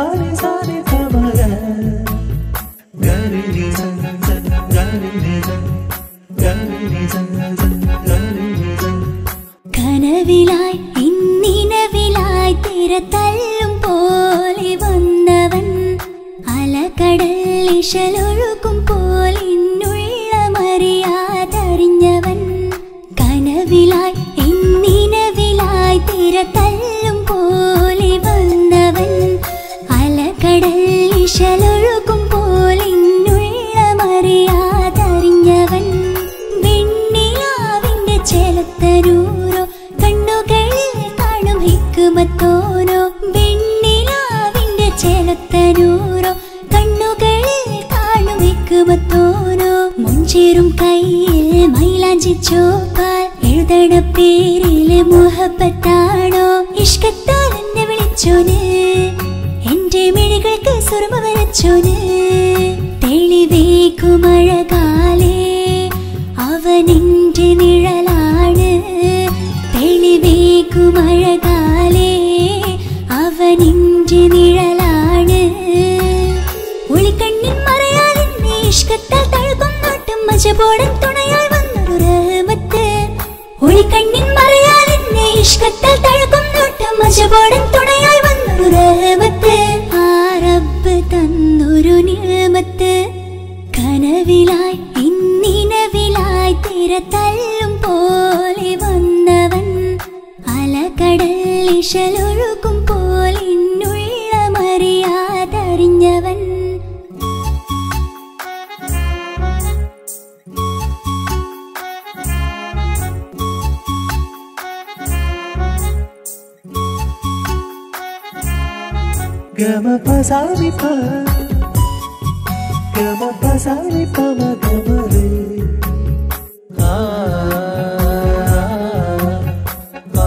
സാരി സാരി പമഗ ഗരി നി സ സ ഗരി നി സ ഗരി നി സ സ ഗരി നി സ കനവിലായി ഇന്നിനവിലായി തിര തല്ലും പോലെ വന്നവൻ അലകടൽ ഇശലൊഴുക്കും പോലെ ഇന്നുള്ളമറിയാതറിഞ്ഞവൻ കനവിലായി ഇന്നിനവിലായി തിര തല്ലും പോലെ വന്നവൻ അലകടൽ ഇശലൊഴുക്കും പോലെ ഇന്നുള്ളമറിയാതറിഞ്ഞവൻ വെണ്ണിലാവിന്റെ ചേലത്തരൂരോ കണ്ണുകളിൽ കാണും ഹിക്കുമത്തോനോ വെണ്ണിലാവിന്റെ ചേലത്തരൂരോ കണ്ണുകളിൽ കാണും ഹിക്കുമത്തോനോ മുഞ്ചേറും കയ്യിൽ മൈലാഞ്ചി ചോപ്പാൽ എഴുതണ പേരില് മുഹബത്താണോ ഇഷ്കത്താൽ എന്നെ വിളിച്ചോന് എന്റെ മിഴികൾക്ക് സുറുമ വരച്ചോന് തെളിവേക്കുമഴകാലേ അവനെന്റെ നിഴലാണ് തെളിവേക്കുമഴകാലേ അവനെന്റെ നിഴലാണ് ഒളിക്കണ്ണിൻ മറയാൽ എന്നെ ഇഷ്കത്താൽ തഴുകും നോട്ടും മജബോടൻ തുണയായി വന്നൊരു റഹ്മത്ത് ഒളിക്കണ്ണിൻ മറയാൽ എന്നെ ഇഷ്കത്താൽ തഴുകും നോട്ടും മജബോടൻ തുണയായി വന്നൊരു റഹ്മത്ത് ആ റബ്ബ് തന്നൊരു നിഴമത്ത് കനവിലായി ഇന്നിനവിലായി തിര തല്ലും പോലെ വന്നവൻ അലകടൽ ഇശലൊഴുക്കും പോലെ ഇന്നുള്ളമറിയാതറിഞ്ഞവൻ ഗമ പസാരി പ ഗമ പസാരി പമ ഗമ രേ ആ ആ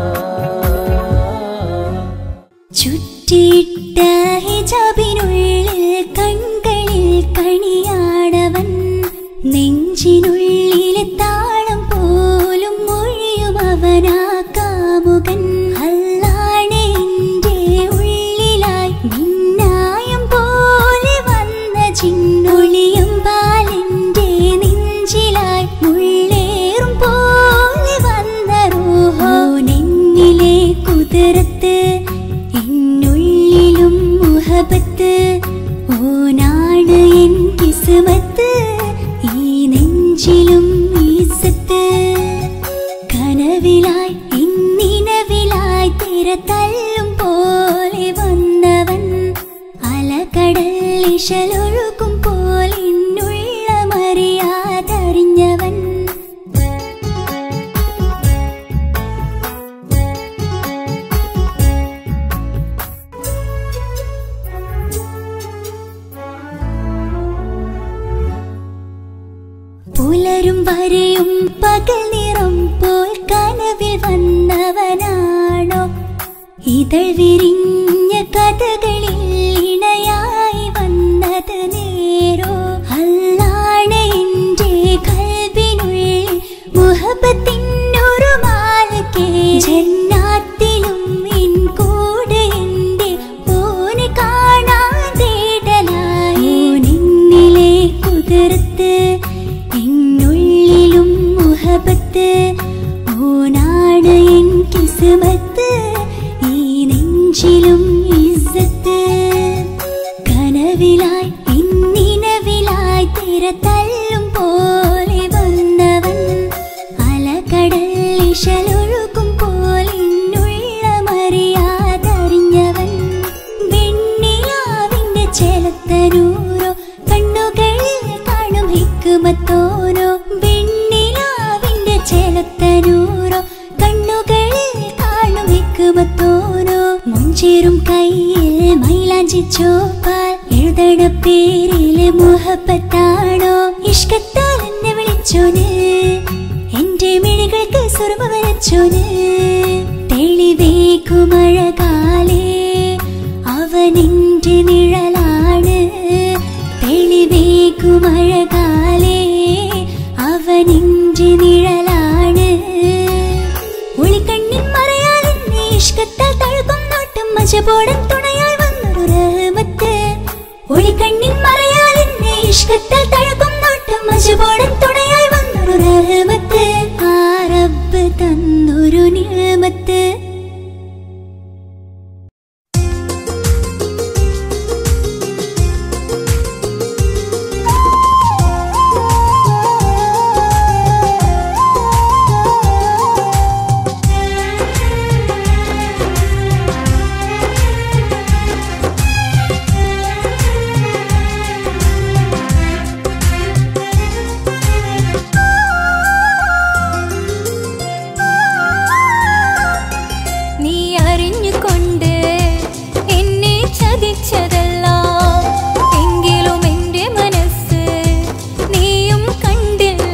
ചുറ്റിയിട്ട ഹിജാബിനുള്ളിൽ കൺകളിൽ കണിയാടവൻ നെഞ്ചിനുള്ളിലെ താളം പോലും മൊഴിയും അവനാ കാമുകൻ അല്ലാണ് എന്റെ ഉള്ളിലായി മിന്നായം പോലെ വന്ന ചിന്നൊളിയും പാലിന്റെ നെഞ്ചിലായി മുള്ളേറും പോലെ വന്ന റൂഹോ നെഞ്ഞിലെ കുതിരത്ത് എന്നുള്ളിലും മുഹബത്ത് ഓനാണ് എൻ കിസ്മത്ത് ഈ നെഞ്ചിലും ഈസത്ത് കനവിലായി ഇന്നിനവിലായി തിര തല്ലും പോലെ വന്നവൻ അലകടൽ ഇശലൊഴുക്കും പോലെ ഇന്നുള്ളമറിയാതറിഞ്ഞവൻ പുലരും വരെയും പകൽ നിറം പോൽ കനവിൽ വന്നവനാണോ ഇതൾ വിരിഞ്ഞ കഥകളിൽ ഇണയായി വന്നത് നേരോ അല്ലാണ് എന്റെ കൽവിനുള്ളിൽ മുഹബത്തിനൊരു മാലക്കേ ജന്നാത്തിലും ഇൻ കൂടെ എന്റെ ഓനെ കാണാൻ തേടലായി നിന്നിലെ കുതിർത്ത് എന്നുള്ളിലും മുഹബത്ത് ഓനാണ് എൻ കിസ്മത്ത് ഈ നെഞ്ചിലും ഇസ്സത്ത് കനവിലായി ഇന്നിനവിലായി തിര തല്ലും പോലെ വന്നവൻ അലകടൽ ഇശലൊഴുക്കും പോലെ ഇന്നുള്ളമറിയാതറിഞ്ഞവൻ വെണ്ണിലാവിന്റെ ചേലത്തരൂരോ കണ്ണുകളിൽ കാണും ഹിക്കുമത്തോനോ വെണ്ണിലാവിന്റെ ചേലത്തരൂരോ കണ്ണുകളിൽ കാണും ഹിക്കുമത്തോനോ മുഞ്ചേറും കയ്യിൽ മൈലാഞ്ചി ചോപ്പാൽ എഴുതണ പേരില് മുഹബത്താണോ ഇഷ്കത്താൽ എന്നെ വിളിച്ചോന് എന്റെ മിഴികൾക്ക് സുറുമ വരച്ചോന് തെളിവേക്കുമഴകാലേ അവനെന്റെ നിഴലാണ് തെളിവേക്കുമഴകാലേ അവനെന്റെ നിഴലാണ് ഒളിക്കണ്ണിൻ മറയാൽ എന്നെ ഇഷ്കത്താൽ തഴുകും നോട്ടും മജബോടൻ തുണയായി വന്നൊരു ഇഷ്കത്താൽ തഴുകും നോട്ടം മജുപോടൻ തുണയായി വന്നൊരു റഹ്മത്ത് ആ റബ്ബ് തന്നൊരു നിയമത്ത് നീ അറിഞ്ഞുകൊണ്ട് എന്നെ ചതിച്ചതല്ല എങ്കിലും എൻ്റെ മനസ്സ് നീയും കണ്ടില്ല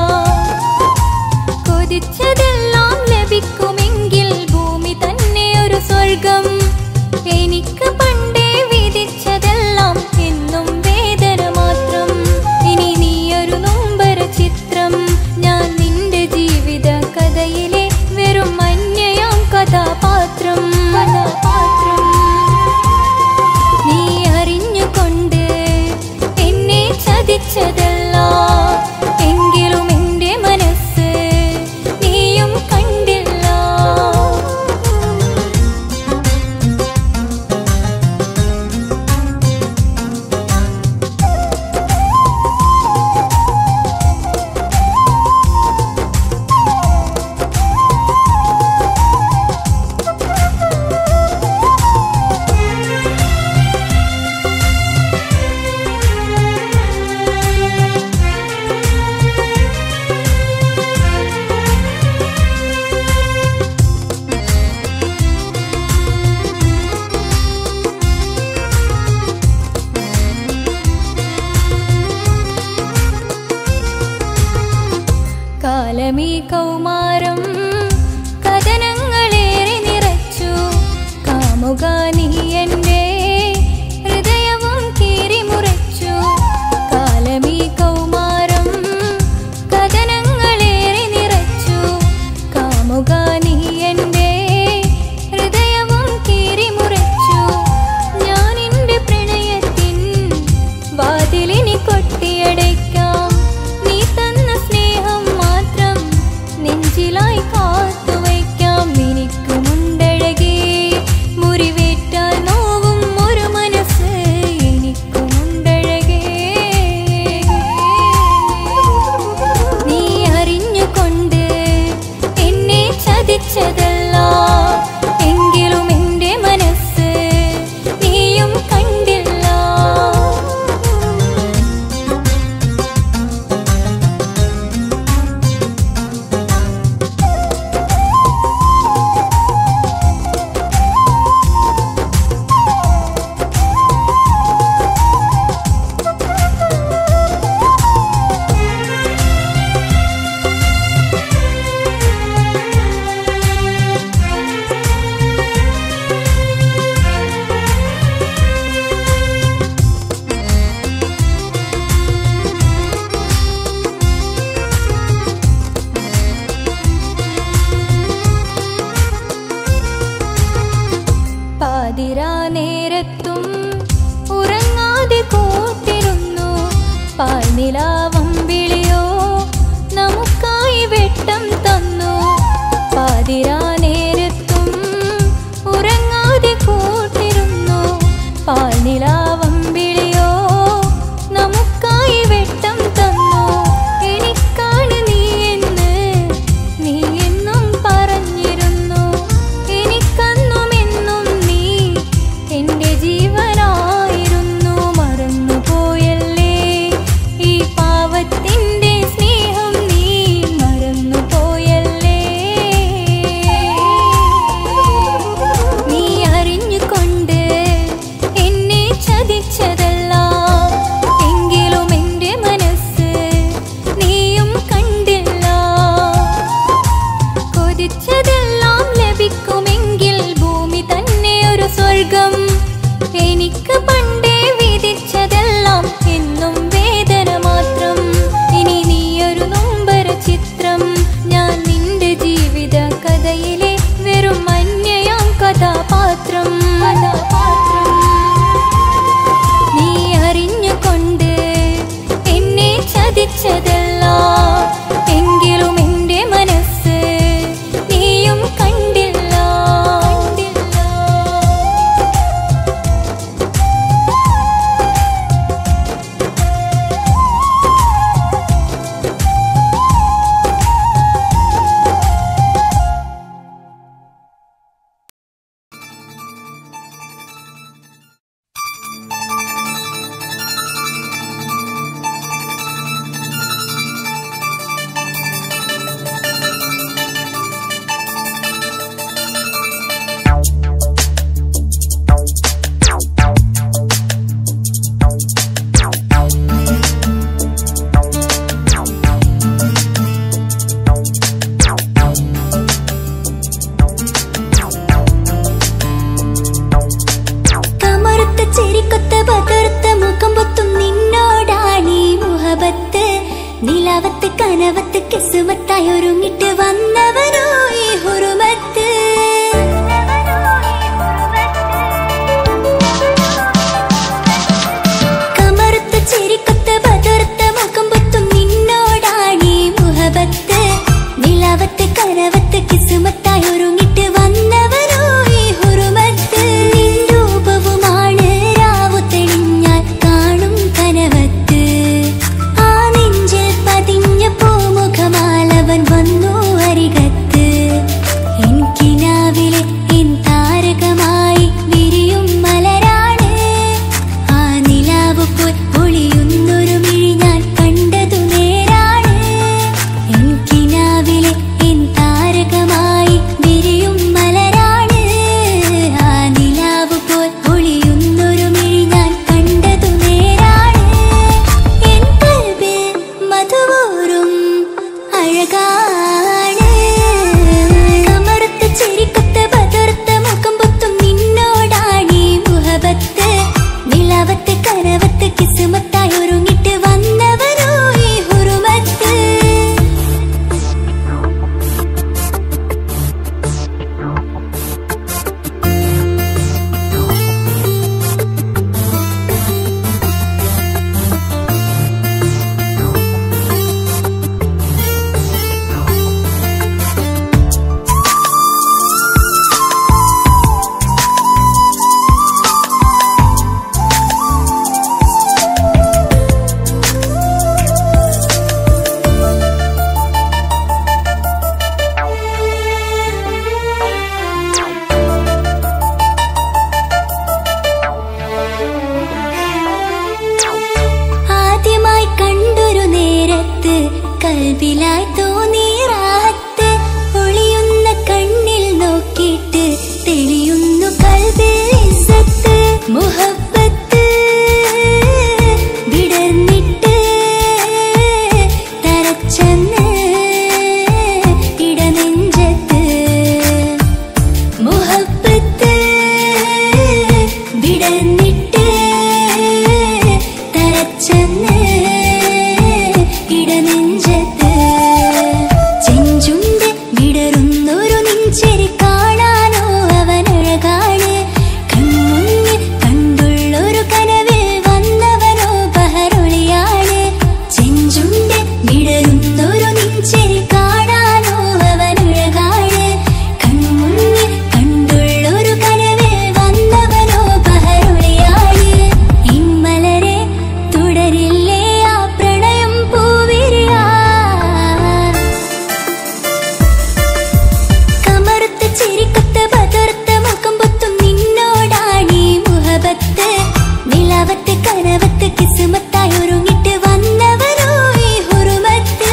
കൊതിച്ചതെല്ലാം ലഭിക്കുമെങ്കിൽ ഭൂമി തന്നെ ഒരു സ്വർഗം എനിക്ക് പണ്ടേ വിധിച്ചതെല്ലാം എന്നും വേദന മാത്രം ഇനി നീയൊരു നൊമ്പര ചിത്രം ഞാൻ നിന്റെ ജീവിത കഥയിലെ വെറും അന്യയാം കഥാപാത്രം കഥാപാത്രം നീ അറിഞ്ഞുകൊണ്ട് എന്നെ ചതിച്ചതല്ല എങ്കിലും എൻ്റെ മനസ്സ് നീയും കണ്ടില്ല കാലമീ കൗമാരം കഥനങ്ങളേറെ നിറച്ചു കാമുക നീ എൻ്റെ ഹൃദയവും കീറിമുറിച്ചു കാലമീ കൗമാരം കഥനങ്ങളേറെ നിറച്ചു കാമുക നീ എൻ്റെ ഹൃദയവും കീറിമുറിച്ചു ഞാൻ എൻ്റെ പ്രണയത്തിൻ വാതിലിനി കൊട്ടിയടയ്ക്കാം നീ തന്ന സ്നേഹം മാത്രം നെഞ്ചിലായി കാത്തുവയ്ക്കാം എനിക്കുമുണ്ടഴകേ മുറിവേറ്റാൽ നോവും ഒരു മനസ്സ് എനിക്കുമുണ്ടഴകേ നീ അറിഞ്ഞുകൊണ്ട് എന്നെ ചതിച്ചതല്ല എങ്കിലും എൻ്റെ മനസ്സ് നീയും കണ്ടില്ല പാതിരാ നേരത്തും ഉറങ്ങാതെ കൂട്ടിരുന്നു പാൽനിലാവം വിളിയോ നമുക്കായി വെട്ടം തന്നു പാതിരാ നേരത്തും ഉറങ്ങാതെ കൂട്ടിരുന്നു പാൽനിലാവം വിളിയോ നമുക്കായി വെട്ടം തന്നു എനിക്കാണ് നീ എന്ന് നീ എന്നും പറഞ്ഞിരുന്നു എനിക്കന്നും എന്നും നീ എൻ്റെ ജീവനായിരുന്നു മറന്നുപോയല്ലേ ഈ പാവത്തിൻ്റെ സ്നേഹം നീ മറന്നുപോയല്ലേ നീ അറിഞ്ഞുകൊണ്ട് എന്നെ ചതിച്ചതല്ല എങ്കിലും എൻ്റെ മനസ്സ് നീയും കണ്ടില്ല കൊതിച്ചതെല്ലാം ലഭിക്കുമെങ്കിൽ ഭൂമി തന്നെ ഒരു സ്വർഗം എനിക്ക് പണ്ടേ വിധിച്ചതെല്ലാം എന്നും വേദന മാത്രം ഇനി നീയൊരു നൊമ്പര ചിത്രം ഞാൻ നിന്റെ ജീവിത കഥയിലെ വെറും അന്യയാം കഥാപാത്രം കഥാപാത്രം കനവത്ത് കിസുമത്തായി ഒരുങ്ങിട്ട് വന്നവനോ ഈ ഹുറുമത്ത് കമറുത്ത ചിരിക്കൊത്ത് ബതിർത്ത മുഖം പൊത്തും നിന്നോടാണീ മുഹബത്ത് നിലാവത്ത് കനവത്ത് കിസുമത്തായി ഒരുങ്ങിട്ട് വന്നവനോ ഈ ഹുറുമത്ത് നിൻ രൂപവുമാണ് രാവു തെളിഞ്ഞാൽ കാണും കനവത്ത് ആ നെഞ്ചിൽ പതിഞ്ഞ പൂമുഖമാലവൻ വന്നു അരികത്ത് എൻ കിനാവിലെ എൻ താരകമായി വിരിയും മലരാണ് ആ നിലാവ് പോൽ ഒളിയുന്നൊരു മിഴി ഞാൻ കണ്ടതു നേരാണ് എൻ കിനാവിലെ എൻ താരകമായി വിരിയും മലരാണ് ആ നിലാവ് പോൽ ഒളിയുന്നൊരു മിഴി ഞാൻ കണ്ടതു നേരാണ് എൻ കൽബിൽ മധുവൂറും അഴകാണ് കമറുത്ത ചിരിക്കൊത്ത് ബതിർത്ത മുഖം പൊത്തും നിന്നോടാണീ മുഹബത്ത് നിലാവത്ത് കനവത്ത് കിസുമത്തായി ഒരുങ്ങിട്ട് വന്നവരോ ഈ ഹുറുമത്ത് ആദ്യമായി കണ്ടൊരു നേരത്ത് കൽബിലായി തോന്നി റാഹത്ത് ഒളിയുന്ന കണ്ണിൽ നോക്കിയിട്ട് തെളിയുന്നു കൽബിൽ ഇസ്സത്ത് മുഹബത്ത് വിടർന്നിട്ട് തരച്ചെന്ന് ഇടനെഞ്ചത്ത് മുഹബത്ത് വിടർന്നിട്ട് തരച്ചെന്ന് ഇടനെഞ്ചത്ത് ചെഞ്ചുണ്ട് വിടരുന്നൊരു നെഞ്ചരി കാണാനോ അവനഴകാണ് കൺമുന്നിൽ കണ്ടുള്ളൊരു കനവിൽ വന്നവനോ ബഹറൊളിയാണ് ചെഞ്ചുണ്ട് വിടരുന്നൊരു നെഞ്ചരി കാണാനോ അവനഴകാണ് കൺമുന്നിൽ കണ്ടുള്ളൊരു കനവിൽ വന്നവനോ ബഹറൊളിയാണ് ഇമ്മലരെ തുടരില്ലേ ആ പ്രണയം പൂവിരിയാ കമറുത്ത ചിരിക്കൊത്ത് ബതിർത്ത മുഖം പൊത്തും നിന്നോടാണീ മുഹബത്ത് നിലാവത്ത് കനവത്ത് കിസുമത്തായി ഒരുങ്ങിട്ട് വന്നവരോ ഈ ഹുറുമത്ത്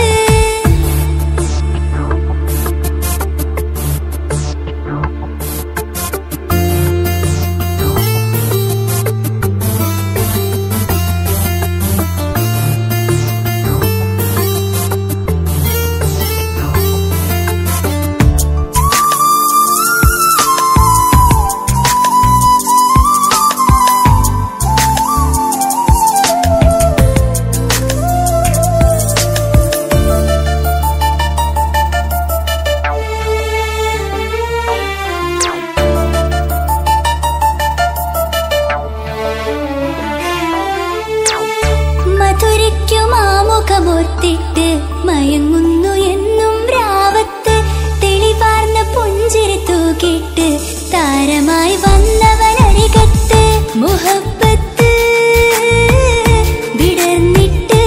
മധുരയ്ക്കും ആമുഖമോർത്തിട്ട് മയങ്ങുന്നു എന്നും രാവത്ത് തെളിവാർന്ന പുഞ്ചിരി തൂക്കിട്ട് താരമായി വന്നവനരികത്ത് മുഹബത്ത് വിടർന്നിട്ട്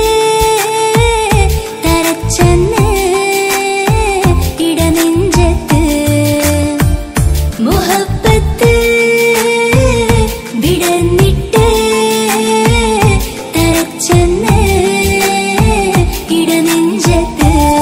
തരച്ചെന്ന് ഇടനെഞ്ചത്ത് മുഹബത്ത് വിടർന്നിട്ട് തരച്ചെന്ന് ഇടനെഞ്ചത്ത്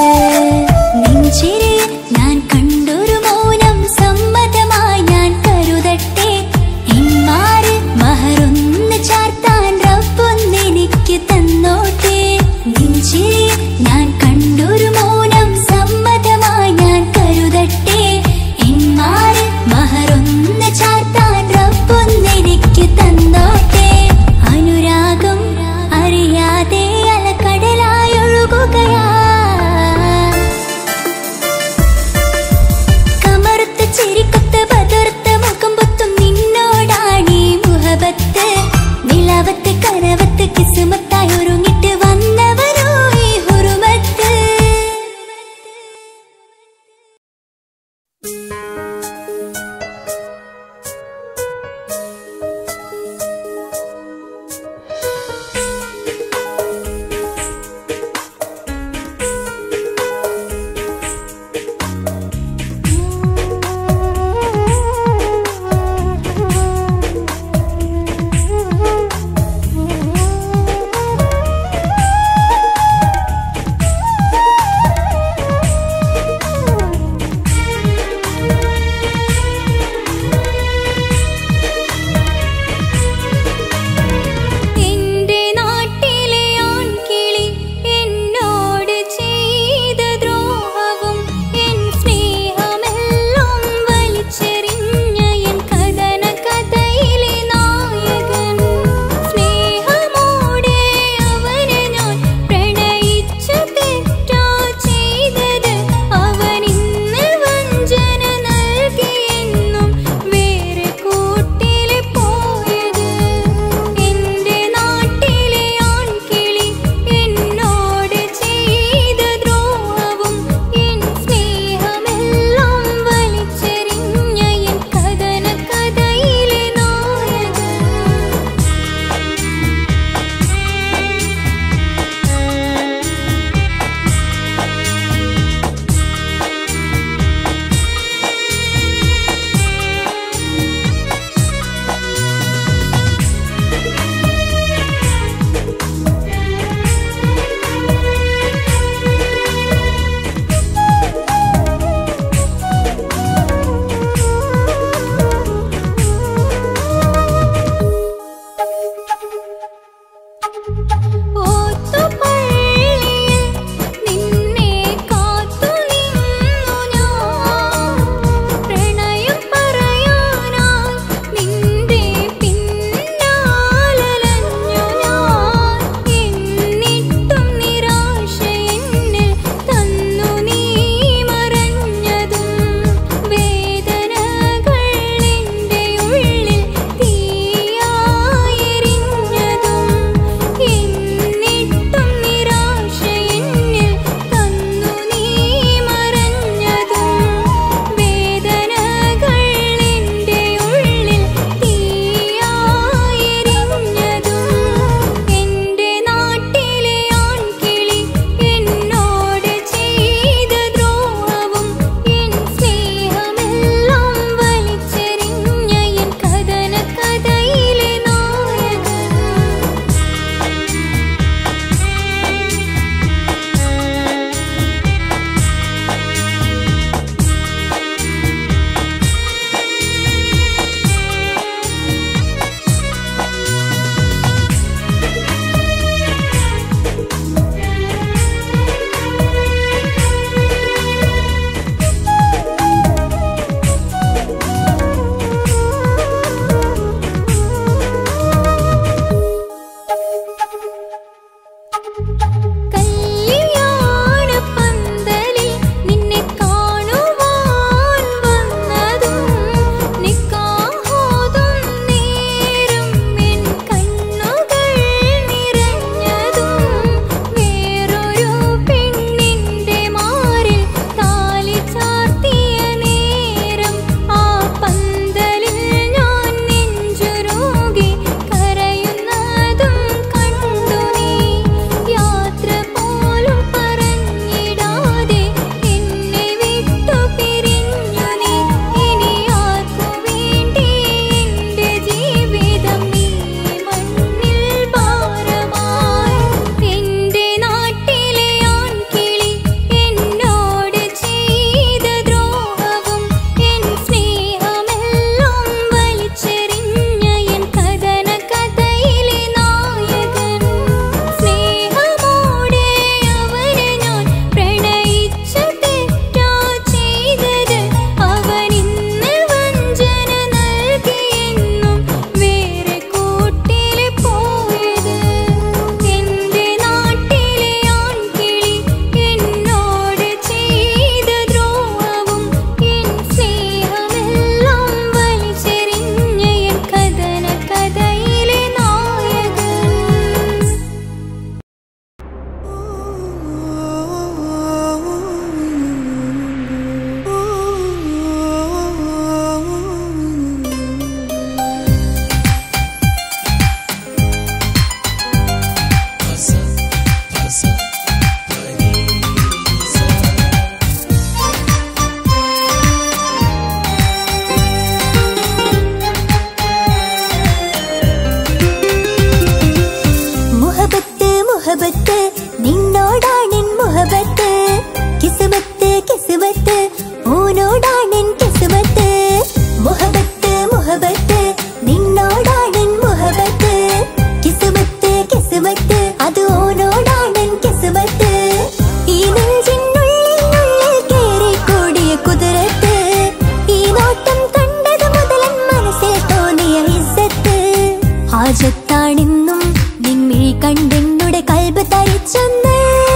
കണ്ടെന്നുടെ കൽബ് തരിച്ചെന്ന്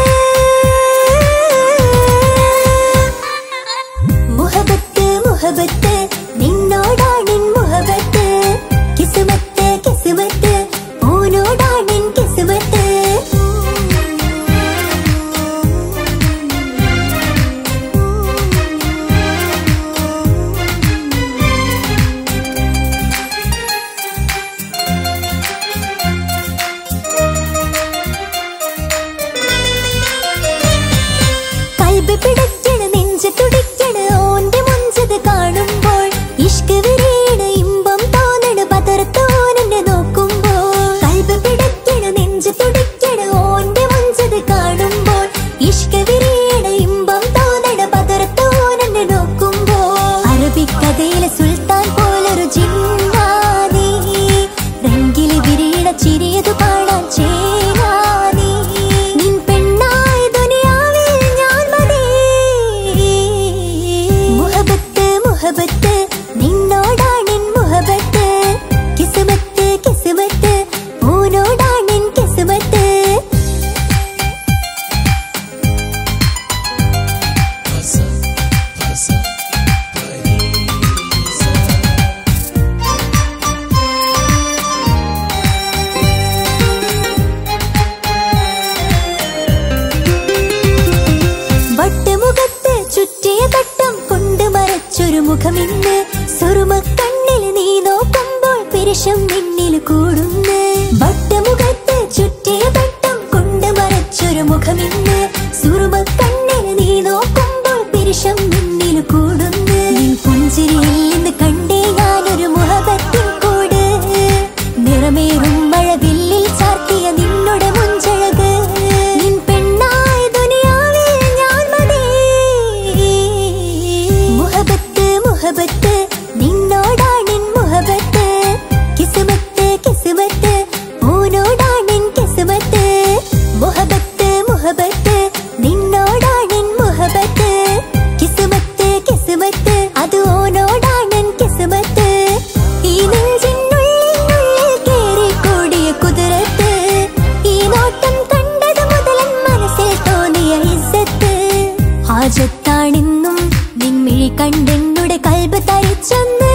മുഹബത്ത് മുഹബത്ത് നിന്നോടാണിൻ മുഹബത്ത് കിസ്മത്ത് കിസ്മത്ത് ഓനോടാണിൻ കിസ്മത്ത് കൽബ് പിടയ്ക്കണ് നെഞ്ച് തുടിക്കണ് ഓന്റെ മുഞ്ചത് കാണുമ്പോൾ ഇഷ്ക് വിരിയണ് ഇമ്പം തോന്നണ് പതർത്തോനെ നോക്കുമ്പോൾ കൽബ് പിടയ്ക്കണ് നെഞ്ച് തുടിക്കണ് ഓന്റെ മുഞ്ചത് കാണുമ്പോൾ ഇഷ്ക് വിരിയണ് ഇമ്പം തോന്നണ് പതർത്തോനെ നോക്കുമ്പോൾ അറബിക്കഥയിലെ സുൽത്താൻ പോലൊരു ജിന്നാനീ രംഗില് വിരിയണ ചിരിയതു കാണാൻ ചേരാനീ നിൻ പെണ്ണായി ദുനിയാവിൽ ഞാൻ മതി മുഹബത്ത് മുഹബത്ത് നിന്നോടാണിൻ മുഹബത്ത് കിസ്മത്ത് കിസ്മത്ത് ഓനോടാണിൻ കിസ്മത്ത് വട്ടുമുഖത്ത് ചുറ്റിയ തട്ടം കൊണ്ട് മറച്ചൊരു മുഖമിന്ന് സുറുമ കണ്ണിൽ നീ നോക്കുമ്പോൾ പിരിശം നിന്നിൽ കൂടുന്ന് വട്ടുമുഖത്ത് ചുറ്റിയ തട്ടം കൊണ്ട് മറച്ചൊരു മുഖമിന്ന് സുറുമ കണ്ണിൽ നീ നോക്കുമ്പോൾ പിരിശം നിന്നിൽ കൂടുന്ന് നിൻ പുഞ്ചിരിയിൽ നിന്ന് കണ്ടേ ഞാനൊരു മുഹബത്തിൻ കൂട് നിറമേറും മഴവില്ലിൽ ചാർത്തിയ നിന്നുടെ മുഞ്ചഴക് നിൻ പെണ്ണായി ദുനിയാവിൽ ഞാൻ മതി മുഹബത്ത് മുഹബത്ത് നിന്നോടാണിൻ മുഹബത്ത് കിസ്മത്ത് കിസ്മത്ത് ഓനോടാണിൻ കിസ്മത്ത് മുഹബത്ത് മുഹബത്ത് നിന്നോടാണിൻ മുഹബത്ത് കിസ്മത്ത് കിസ്മത്ത് അത് ഓനോടാണിൻ കിസ്മത്ത് ഈ നെഞ്ചിനുള്ളിൽ ഉള്ളിൽ കേറിക്കൂടിയ കുതിരത്ത് ഈ നോട്ടം കണ്ടത് മുതലൻ മനസ്സിൽ തോന്നിയ ഇസ്സത്ത് ഹാജത്താണെന്നും നിൻമിഴി കണ്ടെന്നുടെ കൽബ് തരിച്ചെന്ന്